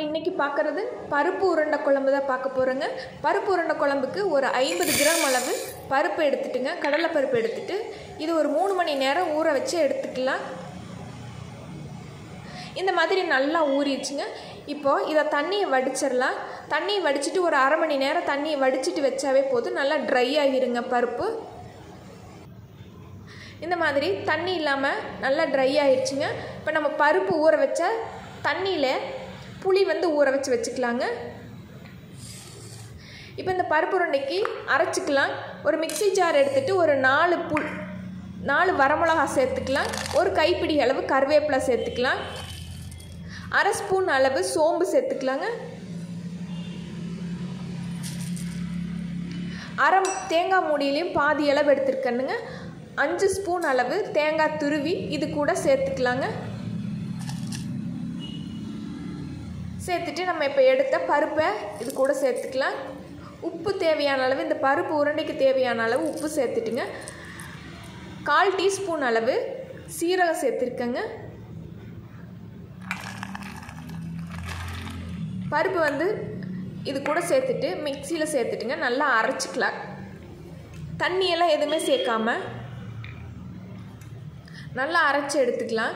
இன்றைக்கி பார்க்குறது பருப்பு உருண்டை குழம்பு தான் பார்க்க போகிறோங்க பருப்பு உருண்டை குழம்புக்கு ஒரு ஐம்பது கிராம் அளவு பருப்பு எடுத்துட்டுங்க கடலை பருப்பு எடுத்துட்டு இது ஒரு மூணு மணி நேரம் ஊற வச்சு எடுத்துக்கலாம் இந்த மாதிரி நல்லா ஊறிடுச்சுங்க இப்போது இதை தண்ணியை வடிச்சிடலாம் தண்ணியை வடிச்சிட்டு ஒரு அரை மணி நேரம் தண்ணியை வடிச்சிட்டு வச்சாவே போதும் நல்லா ட்ரை ஆகிருங்க பருப்பு இந்த மாதிரி தண்ணி இல்லாமல் நல்லா ட்ரை ஆயிடுச்சுங்க இப்போ நம்ம பருப்பு ஊற வச்ச தண்ணியில் புளி வந்து ஊற வச்சு வச்சுக்கலாங்க இப்போ இந்த பருப்பு உருண்டைக்கு அரைச்சிக்கலாம் ஒரு மிக்ஸி ஜார் எடுத்துகிட்டு ஒரு நாலு புல் நாலு வரமிளகா சேர்த்துக்கலாம் ஒரு கைப்பிடி அளவு கருவேப்பிலை சேர்த்துக்கலாம் அரை ஸ்பூன் அளவு சோம்பு சேர்த்துக்கலாங்க அரை தேங்காய் மூடியிலையும் பாதி அளவு எடுத்துருக்கணுங்க அஞ்சு ஸ்பூன் அளவு தேங்காய் துருவி இது கூட சேர்த்துக்கலாங்க சேர்த்துட்டு நம்ம இப்போ எடுத்த பருப்பை இது கூட சேர்த்துக்கலாம் உப்பு தேவையான அளவு இந்த பருப்பு உருண்டைக்கு தேவையான அளவு உப்பு சேர்த்துட்டுங்க கால் டீஸ்பூன் அளவு சீரகம் சேர்த்துருக்கேங்க பருப்பு வந்து இது கூட சேர்த்துட்டு மிக்சியில் சேர்த்துட்டுங்க நல்லா அரைச்சிக்கலாம் தண்ணியெல்லாம் எதுவுமே சேர்க்காம நல்லா அரைச்சி எடுத்துக்கலாம்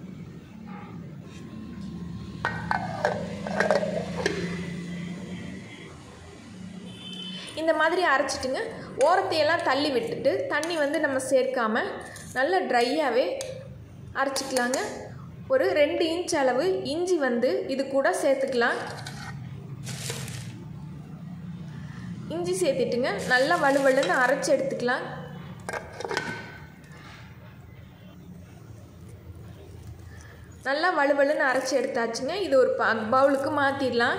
இந்த மாதிரி அரைச்சிட்டுங்க ஓரத்தையெல்லாம் தள்ளி விட்டுட்டு தண்ணி வந்து நம்ம சேர்க்காம நல்லா ட்ரையாகவே அரைச்சிக்கலாங்க ஒரு ரெண்டு இன்ச் அளவு இஞ்சி வந்து இது கூட சேர்த்துக்கலாம் இஞ்சி சேர்த்துட்டுங்க நல்லா வலுவலுன்னு அரைச்சி எடுத்துக்கலாம் நல்லா வலுவலுன்னு அரைச்சி எடுத்தாச்சுங்க இது ஒரு பவுலுக்கு மாற்றிடலாம்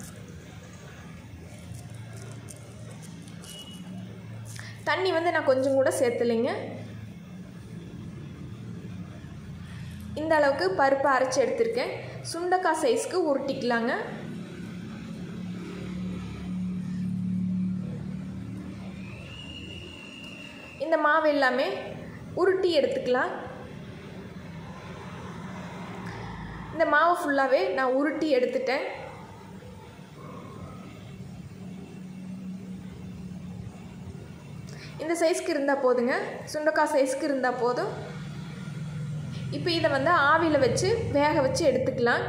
தண்ணி வந்து நான் கொஞ்சம் கூட சேர்த்துலைங்க இந்த அளவுக்கு பருப்பு அரைச்சி எடுத்திருக்கேன் சுண்டக்காய் சைஸ்க்கு உருட்டிக்கலாங்க இந்த மாவு எல்லாமே உருட்டி எடுத்துக்கலாம் இந்த மாவு ஃபுல்லாகவே நான் உருட்டி எடுத்துட்டேன் இந்த சைஸ்க்கு இருந்தால் போதுங்க சுண்டக்காய் சைஸ்க்கு இருந்தால் போதும் இப்போ இதை வந்து ஆவியில் வச்சு வேக வச்சு எடுத்துக்கலாம்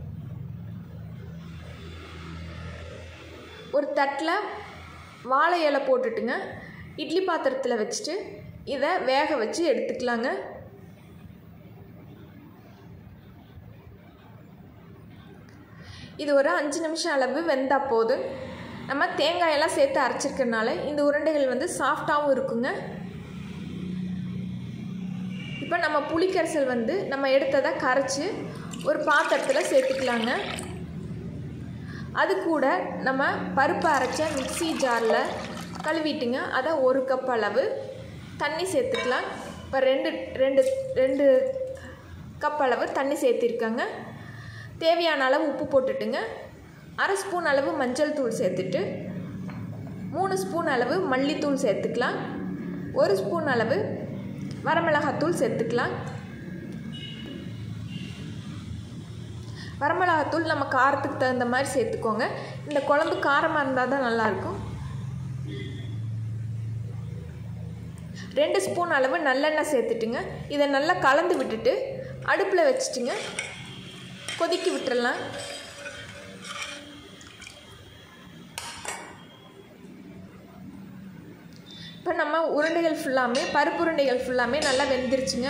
ஒரு தட்டில் வாழை இலை போட்டுட்டுங்க இட்லி பாத்திரத்தில் வச்சுட்டு இதை வேக வச்சு எடுத்துக்கலாங்க இது ஒரு அஞ்சு நிமிஷம் அளவு வெந்தால் போதும் நம்ம தேங்காயெல்லாம் சேர்த்து அரைச்சிருக்கறனால இந்த உருண்டைகள் வந்து சாஃப்டாகவும் இருக்குங்க இப்போ நம்ம புளிக்கரைசல் வந்து நம்ம எடுத்ததை கரைச்சி ஒரு பாத்திரத்தில் சேர்த்துக்கலாங்க அது கூட நம்ம பருப்பு அரைச்ச மிக்சி ஜாரில் கழுவிட்டுங்க அதை ஒரு கப் அளவு தண்ணி சேர்த்துக்கலாம் இப்போ ரெண்டு ரெண்டு ரெண்டு கப் அளவு தண்ணி சேர்த்திருக்கேங்க தேவையான அளவு உப்பு போட்டுட்டுங்க அரை ஸ்பூன் அளவு மஞ்சள் தூள் சேர்த்துட்டு மூணு ஸ்பூன் அளவு மல்லித்தூள் சேர்த்துக்கலாம் ஒரு ஸ்பூன் அளவு வரமிளகாத்தூள் சேர்த்துக்கலாம் வரமிளகாத்தூள் நம்ம காரத்துக்கு தகுந்த மாதிரி சேர்த்துக்கோங்க இந்த குழம்பு காரமாக இருந்தால் தான் நல்லாயிருக்கும் ரெண்டு ஸ்பூன் அளவு நல்லெண்ணெய் சேர்த்துட்டுங்க இதை நல்லா கலந்து விட்டுட்டு அடுப்பில் வச்சுட்டுங்க கொதிக்க விட்டுறலாம் இப்போ நம்ம உருண்டைகள் ஃபுல்லாமே பருப்பு உருண்டைகள் ஃபுல்லாமே நல்லா வெந்துருச்சுங்க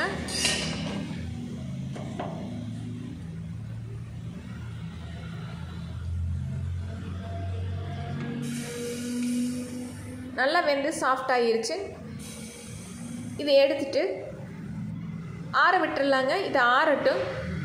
நல்லா வெந்து சாஃப்ட் ஆகிருச்சு இதை எடுத்துட்டு ஆற விட்டுறலாங்க இதை ஆறட்டும்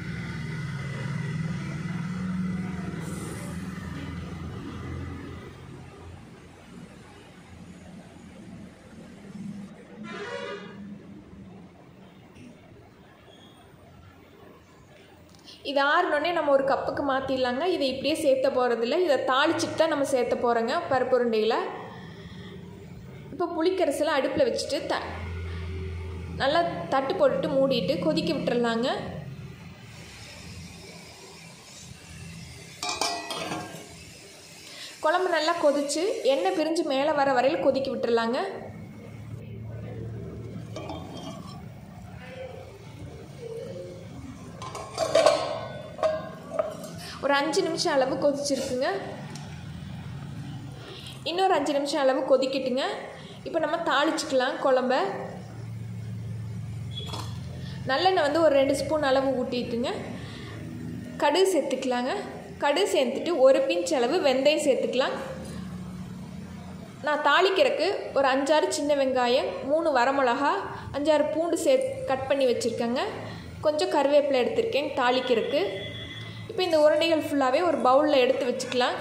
இது ஆறினோடனே நம்ம ஒரு கப்புக்கு மாற்றிடலாங்க இதை இப்படியே சேர்த்த போகிறதில்ல இதை தாளிச்சிட்டு தான் நம்ம சேர்த்த போகிறோங்க பருப்பு உருண்டையில் இப்போ புளிக்கரைசலை அடுப்பில் வச்சுட்டு த நல்லா தட்டு போட்டுட்டு மூடிட்டு கொதிக்க விட்டுறலாங்க குழம்பு நல்லா கொதிச்சு எண்ணெய் பிரிஞ்சு மேலே வர வரையில் கொதிக்க விட்டுறலாங்க ஒரு அஞ்சு நிமிஷம் அளவு கொதிச்சிருக்குங்க இன்னொரு அஞ்சு நிமிஷம் அளவு கொதிக்கட்டுங்க இப்போ நம்ம தாளிச்சுக்கலாம் குழம்ப நல்லெண்ணெய் வந்து ஒரு ரெண்டு ஸ்பூன் அளவு ஊற்றிட்டுங்க கடுகு சேர்த்துக்கலாங்க கடுகு சேர்த்துட்டு ஒரு பிஞ்ச் அளவு வெந்தயம் சேர்த்துக்கலாம் நான் தாளிக்கிறதுக்கு ஒரு அஞ்சாறு சின்ன வெங்காயம் மூணு வரமிளகா அஞ்சாறு பூண்டு சே கட் பண்ணி வச்சுருக்கேங்க கொஞ்சம் கருவேப்பிலை எடுத்திருக்கேன் தாளிக்கிறதுக்கு இப்போ இந்த உருண்டைகள் ஃபுல்லாகவே ஒரு பவுலில் எடுத்து வச்சுக்கலாம்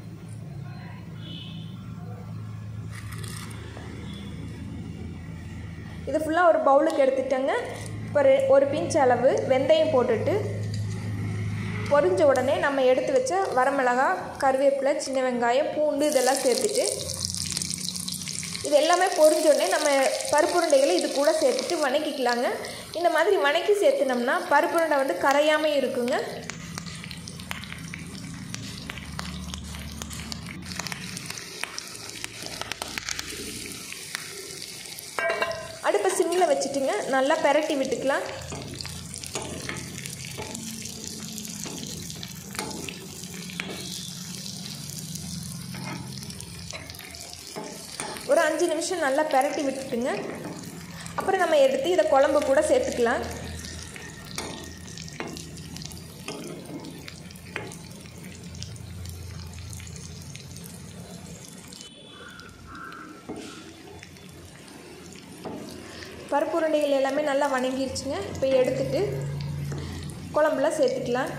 இது ஃபுல்லாக ஒரு பவுலுக்கு எடுத்துட்டேங்க இப்போ ரெ- ஒரு பிஞ்ச் அளவு வெந்தயம் போட்டுட்டு பொரிஞ்ச உடனே நம்ம எடுத்து வச்ச வரமிளகா கருவேப்பிலை சின்ன வெங்காயம் பூண்டு இதெல்லாம் சேர்த்துட்டு இது எல்லாமே பொரிஞ்ச உடனே நம்ம பருப்புருண்டைகளை இது கூட சேர்த்துட்டு வணக்கிக்கலாங்க இந்த மாதிரி வணக்கி சேர்த்துனோம்னா பருப்புருண்டை வந்து கரையாமல் இருக்குங்க அடுப்பை சிம்மில் வச்சுட்டுங்க நல்லா பெரட்டி விட்டுக்கலாம் ஒரு அஞ்சு நிமிஷம் நல்லா பெரட்டி விட்டுட்டுங்க அப்புறம் நம்ம எடுத்து இதை குழம்பு கூட சேர்த்துக்கலாம் பருப்பு உருண்டைகள் எல்லாமே நல்லா வணங்கிருச்சுங்க இப்போ எடுத்துட்டு குழம்புல சேர்த்துக்கலாம்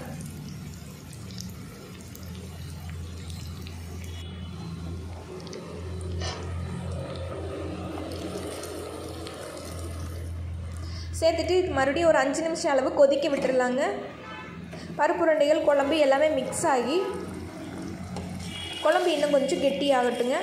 சேர்த்துட்டு இது மறுபடியும் ஒரு அஞ்சு நிமிஷம் அளவு கொதிக்க விட்டுறலாங்க பருப்பு உருண்டைகள் குழம்பு எல்லாமே மிக்ஸ் ஆகி குழம்பு இன்னும் கொஞ்சம் கெட்டியாகட்டுங்க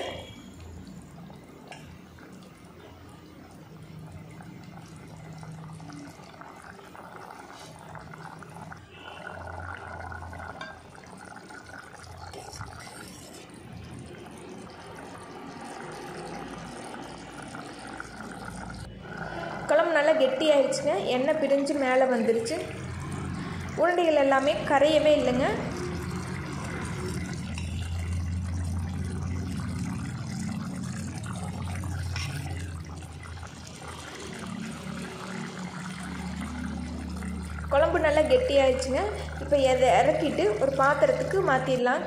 குழம்பு நல்லா கெட்டியாயிடுச்சுங்க எண்ணெய் பிரிஞ்சு மேலே வந்துருச்சு உருண்டைகள் எல்லாமே கரையவே இல்லைங்க குழம்பு நல்லா கெட்டியாயிடுச்சுங்க இப்போ எதை இறக்கிட்டு ஒரு பாத்திரத்துக்கு மாற்றிடலாம்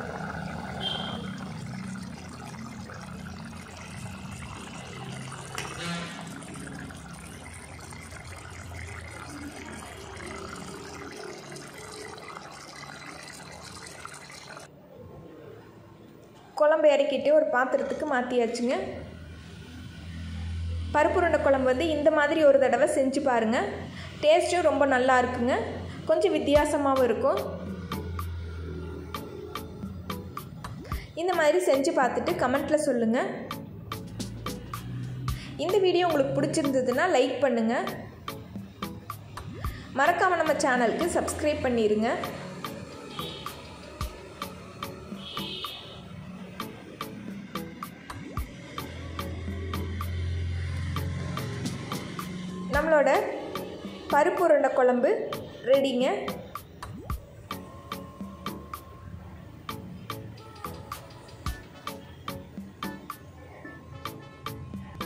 குழம்பு இறக்கிட்டு ஒரு பாத்திரத்துக்கு மாற்றியாச்சுங்க பருப்பு உருண்டை குழம்பு வந்து இந்த மாதிரி ஒரு தடவை செஞ்சு பாருங்கள் டேஸ்ட்டும் ரொம்ப நல்லா இருக்குங்க கொஞ்சம் வித்தியாசமாகவும் இருக்கும் இந்த மாதிரி செஞ்சு பார்த்துட்டு கமெண்ட்டில் சொல்லுங்கள் இந்த வீடியோ உங்களுக்கு பிடிச்சிருந்ததுன்னா லைக் பண்ணுங்கள் மறக்காமல் நம்ம சேனலுக்கு சப்ஸ்கிரைப் பண்ணிடுங்க நம்மளோட பருப்பு உருண்டை குழம்பு ரெடிங்க